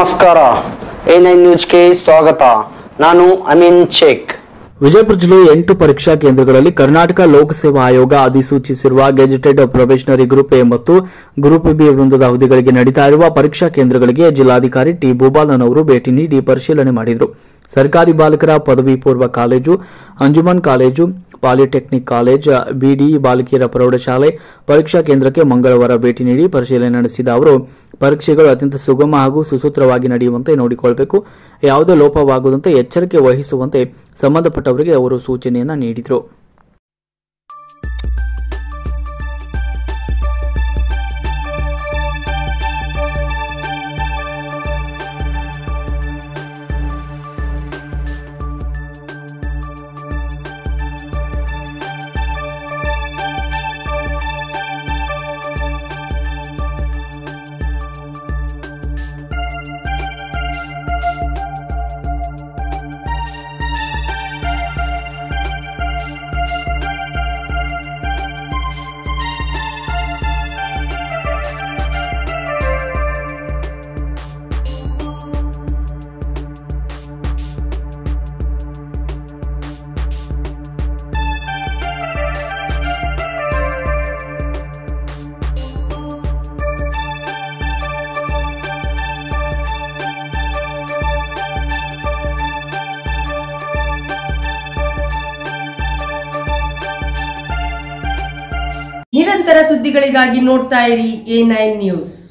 ನಮಸ್ಕಾರ A nine ನ್ಯೂಸ್ಗೆ ಸ್ವಾಗತ ನಾನು ಅಮೀನ್ ಶೇಖ್ ವಿಜಯಪುರ ಜಿಲ್ಲೆಯ ಎಂಟು ಪರೀಕ್ಷಾ ಕೇಂದ್ರಗಳಲ್ಲಿ ಕರ್ನಾಟಕ ಲೋಕಸೇವಾ ಆಯೋಗ ಅಧಿಸೂಚಿಸಿರುವ ಗೆಜೆಟೆಡ್ ಪ್ರೊಬೇಷನರಿ ಗ್ರೂಪ್ ಎ ಮತ್ತು ಗ್ರೂಪ್ ಬಿ ವೃಂದದ ಹುದ್ದೆಗಳಿಗೆ ನಡೀತಾ ಇರುವ ಪರೀಕ್ಷಾ ಕೇಂದ್ರಗಳಿಗೆ ಜಿಲ್ಲಾಧಿಕಾರಿ ಟಿ ಭೂಪಾಲನ್ ಅವರು ಭೇಟಿ ನೀಡಿ ಪರಿಶೀಲನೆ ಮಾಡಿದರು ಸರ್ಕಾರಿ ಬಾಲಕರ ಪದವಿ ಪೂರ್ವ college Anjuman college polytechnic college ಬಿಡಿ ಬಾಲಕಿಯರ ಪ್ರೌಢಶಾಲೆ ಪರೀಕ್ಷಾ ಕೇಂದ್ರಕ್ಕೆ ಮಂಗಳವಾರ ಭೇಟಿ ನೀಡಿ ಪರಿಶೀಲನೆ ನಡೆಸಿದ ಅವರು ಪರೀಕ್ಷೆಗಳು ಅತ್ಯಂತ ಸುಗಮ ಹಾಗೂ ಸುಸೂತ್ರವಾಗಿ ನಡೆಯುವಂತೆ ನೋಡಿಕೊಳ್ಳಬೇಕು ಯಾವುದೇ ಲೋಪವಾಗದಂತೆ ಎಚ್ಚರಿಕೆ ವಹಿಸುವಂತೆ ಸಂಬಂಧಪಟ್ಟವರಿಗೆ ಅವರು ಸೂಚನೆಯನ್ನ ನೀಡಿದರು ನಿರಂತರ ಸುದ್ದಿಗಳಿಗಾಗಿ ನೋಡ್ತಾ ಇರಿ ಎ ನೈನ್ ನ್ಯೂಸ್